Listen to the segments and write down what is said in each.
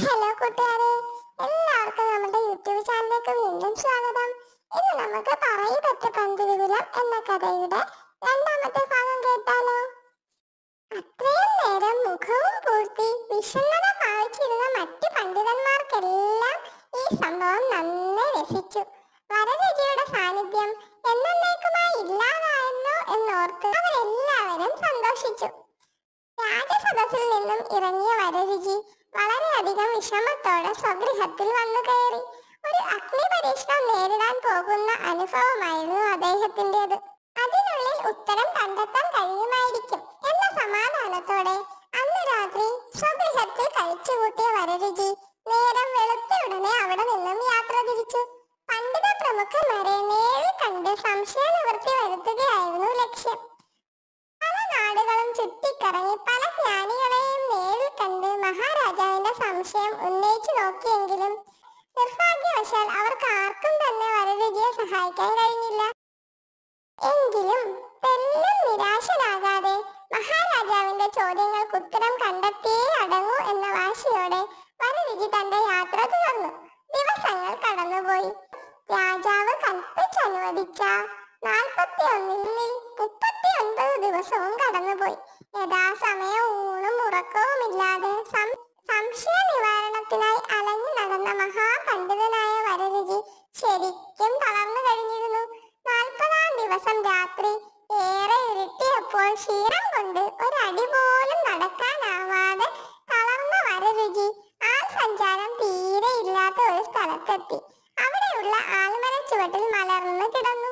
hello കൂട്ടുകാരെ എല്ലാവർക്കും നമ്മുടെ യൂട്യൂബ് ചാനലിലേക്ക് വീണ്ടും സ്വാഗതം ഇന്ന് നമുക്ക് പറയി പെറ്റ പന്തിരുകുലം എന്ന കഥയുടെ രണ്ടാമത്തെ ഭാഗം കേട്ടാലോ അത്രയും നേരം മുഖവും പൂർത്തി വിഷണ്ണത ഭാവിച്ചിരുന്ന മറ്റു പണ്ഡിതന്മാർക്കെല്ലാം ഈ സംഭവം നന്നേ രസിച്ചു വരരുചിയുടെ സാന്നിധ്യം എന്നേക്കുമായി ഇല്ലാതായെന്നോ എന്നോർത്ത് അവരെല്ലാവരും സന്തോഷിച്ചു രാജസദസ്സിൽ നിന്നും ഇറങ്ങിയ വരരുചി വളരെയധികം വിഷമത്തോടെ സ്വഗൃഹത്തിൽ വന്നു കയറി ഒരു അഗ്നി പരീക്ഷണം നേരിടാൻ പോകുന്ന അനുഭവമായിരുന്നു അദ്ദേഹത്തിൻ്റെത് അതിനുള്ളിൽ ഉത്തരം കണ്ടെത്താൻ കഴിയുമായിരിക്കും എന്ന സമാധാനത്തോടെ അന്ന് രാത്രി സ്വഗൃഹത്തിൽ കഴിച്ചുകൂട്ടിയ വരരുചി നേരം വെളുത്ത ഉടനെ അവിടെ നിന്നും യാത്ര തിരിച്ചു പണ്ഡിത പ്രമുഖന്മാരെ നേരിൽ കണ്ട് സംശയ നിവൃത്തി വരുത്തുകയായിരുന്നു ലക്ഷ്യം പല നാടുകളും ചുറ്റിക്കറങ്ങി പല ജ്ഞാനികളെയും നേരിൽ കണ്ട് മഹാരാജാവിന്റെ സംശയം ഉന്നയിച്ചു നോക്കിയെങ്കിലും നിർഭാഗ്യവശാൽ അവർക്ക് ആർക്കും തന്നെ വരരുചിയെ സഹായിക്കാൻ കഴിഞ്ഞില്ല എങ്കിലും തെല്ലും നിരാശനാകാതെ മഹാരാജാവിന്റെ ചോദ്യങ്ങൾക്ക് ഉത്തരം കണ്ടെത്തിയേ അടങ്ങൂ എന്ന വാശിയോടെ വരരുചി തന്റെ യാത്ര തുടർന്നു ദിവസങ്ങൾ കടന്നുപോയി രാജാവ് കൽപ്പിച്ചനുവദിച്ച നാൽപ്പത്തി ഒന്നിൽ മുപ്പത്തി ഒൻപത് ദിവസവും കടന്നുപോയി യഥാസമയം ഊണും ഉറക്കവുമില്ലാതെ സം- സംശയ നിവാരണത്തിനായി അലഞ്ഞു നടന്ന മഹാപണ്ഡിതനായ വരരുചി ശരിക്കും തളർന്നു കഴിഞ്ഞിരുന്നു നാൽപ്പതാം ദിവസം രാത്രി ഏറെ ഇരുട്ടിയപ്പോൾ ക്ഷീണം കൊണ്ട് ഒരടി പോലും നടക്കാനാവാതെ തളർന്ന വരരുചി ആൾ സഞ്ചാരം തീരെ ഇല്ലാത്ത ഒരു സ്ഥലത്തെത്തി അവിടെയുള്ള ആൽമര ചുവട്ടിൽ മലർന്നു കിടന്നു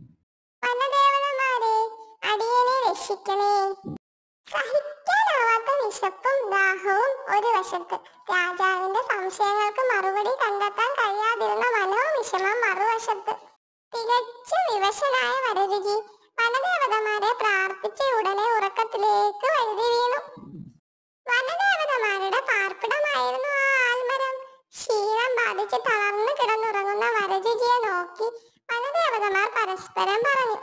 വനദേവതമാരെ അടിയനെ രക്ഷിക്കണേ സഹിക്കാനാവാത്ത വിശപ്പും ദാഹവും ഒരു വശത്ത് രാജാവിന്റെ സംശയങ്ങൾക്ക് മറുപടി കണ്ടെത്താൻ കഴിയാതിരുന്ന മനോവിഷമം മറുവശത്ത് തികച്ചും വിവശനായ വരരുചി വനദേവതമാരെ പ്രാർത്ഥിച്ച ഉടനെ ഉറക്കത്തിലേക്ക് വഴുതി വീണു വനദേവതമാരുടെ പാർപ്പിടമായിരുന്നു ആ ആൽമരം ക്ഷീണം ബാധിച്ച് തളർന്നു കിടന്നുറങ്ങുന്ന വരരുചിയെ നോക്കി വനദേവതമാർ പരസ്പരം പറഞ്ഞു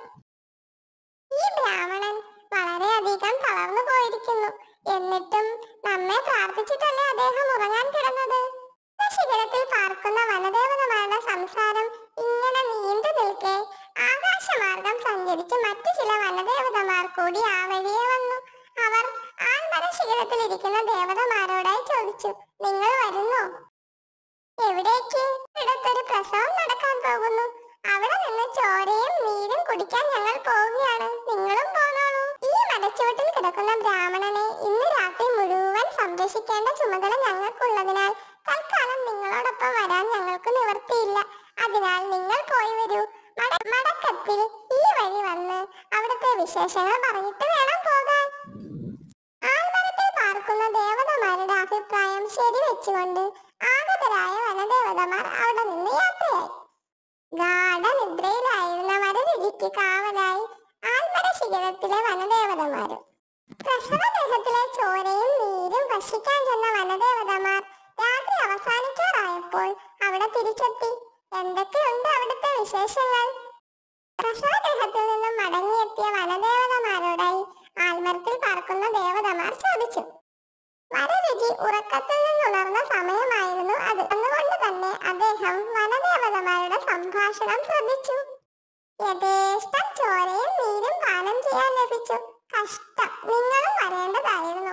ഈ ബ്രാഹ്മണൻ വളരെയധികം തളർന്നു പോയിരിക്കുന്നു എന്നിട്ടും നമ്മെ പ്രാർത്ഥിച്ചിട്ടല്ലേ അദ്ദേഹം ഉറങ്ങാൻ കിടന്നത് ശിഖരത്തിൽ പാർക്കുന്ന വനദേവതമാരുടെ സംസാരം ഇങ്ങനെ നീണ്ടു നിൽക്കെ ആകാശമാർഗം സഞ്ചരിച്ച് മറ്റു ചില വനദേവതമാർ കൂടി ആ വഴിയെ വന്നു അവർ ആൽമര ശിഖരത്തിൽ ഇരിക്കുന്ന ദേവതമാരോടായി ചോദിച്ചു നിങ്ങൾ വരുന്നോ എവിടേക്ക് ഇടത്തൊരു പ്രസവം നടക്കാൻ പോകുന്നു അവിടെ നിന്ന് ചോരയും നീരും കുടിക്കാൻ ഞങ്ങൾ പോവുകയാണ് നിങ്ങളും പോന്നോളൂ ഈ മരച്ചുവട്ടിൽ കിടക്കുന്ന ബ്രാഹ്മണനെ ഇന്ന് രാത്രി മുഴുവൻ സംരക്ഷിക്കേണ്ട ചുമതല ഞങ്ങൾക്കുള്ളതിനാൽ തൽക്കാലം നിങ്ങളോടൊപ്പം വരാൻ ഞങ്ങൾക്ക് നിവർത്തിയില്ല അതിനാൽ നിങ്ങൾ പോയി വരൂ മട- മടക്കത്തിൽ ഈ വഴി വന്ന് അവിടുത്തെ വിശേഷങ്ങൾ പറഞ്ഞിട്ട് വേണം പോകാൻ ആൽമരത്തിൽ പാർക്കുന്ന ദേവതമാരുടെ അഭിപ്രായം ശരിവെച്ചുകൊണ്ട് ആഗതരായ വനദേവതമാർ അവിടെ നിന്ന് യാത്രയായി ഗാഠനിദ്രയിലായിരുന്ന വരരുചിക്ക് കാവലായി ആൽമര ശിഖരത്തിലെ വനദേവതമാരും പ്രസവഗൃഹത്തിലെ ചോരയും നീരും ഭക്ഷിക്കാൻ ചെന്ന വനദേവതമാർ രാത്രി അവസാനിക്കാറായപ്പോൾ അവിടെ തിരിച്ചെത്തി എന്തൊക്കെയുണ്ട് അവിടുത്തെ വിശേഷങ്ങൾ പ്രസവഗൃഹത്തിൽ നിന്നും മടങ്ങിയെത്തിയ വനദേവതമാരോടായി ആൽമരത്തിൽ പറക്കുന്ന ദേവതമാർ ചോദിച്ചു വരരുചി ഉറക്കത്തിൽ നിന്നുണർന്ന സമയമായിരുന്നു അത് അതുകൊണ്ട് തന്നെ അദ്ദേഹം വനദേവതമാരുടെ സംഭാഷണം ശ്രദ്ധിച്ചു യഥേഷ്ടം ചോരയും നീരും പാനം ചെയ്യാൻ ലഭിച്ചു കഷ്ടം നിങ്ങളും വരേണ്ടതായിരുന്നു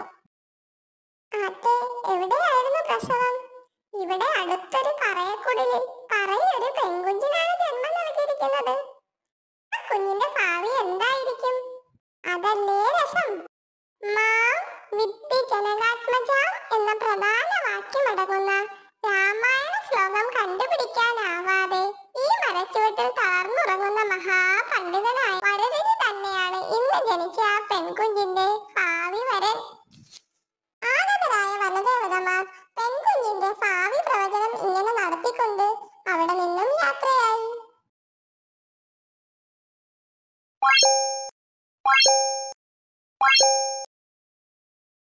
അതെ എവിടെയായിരുന്നു പ്രസവം ഇവിടെ അടുത്തൊരു പറയക്കുടലിൽ പറയൊരു പെൺകുഞ്ഞിനാണ് ജന്മം നൽകിയിരിക്കുന്നത്